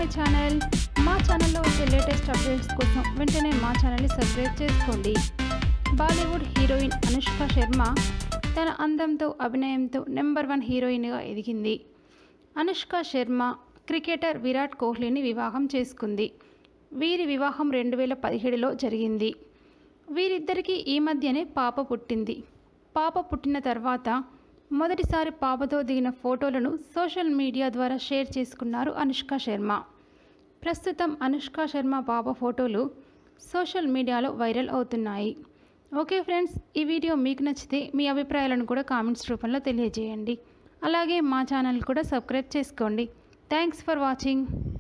my channel మా ఛానల్లో వచ్చే లేటెస్ట్ అప్డేట్స్ కోసం వెంటనే మా ఛానల్ని సబ్స్క్రైబ్ చేసుకోండి బాలీవుడ్ హీరోయిన్ అనుష్క శర్మ తన అందంతో అభినయంతో నెంబర్ వన్ హీరోయిన్గా ఎదిగింది అనుష్క శర్మ క్రికెటర్ విరాట్ కోహ్లీని వివాహం చేసుకుంది వీరి వివాహం రెండు వేల పదిహేడులో జరిగింది వీరిద్దరికీ ఈ మధ్యనే పాప పుట్టింది పాప పుట్టిన తర్వాత మొదటిసారి పాపతో దిగిన ఫోటోలను సోషల్ మీడియా ద్వారా షేర్ చేసుకున్నారు అనుష్క శర్మ ప్రస్తుతం అనుష్క శర్మ పాప ఫోటోలు సోషల్ మీడియాలో వైరల్ అవుతున్నాయి ఓకే ఫ్రెండ్స్ ఈ వీడియో మీకు నచ్చితే మీ అభిప్రాయాలను కూడా కామెంట్స్ రూపంలో తెలియజేయండి అలాగే మా ఛానల్ కూడా సబ్స్క్రైబ్ చేసుకోండి థ్యాంక్స్ ఫర్ వాచింగ్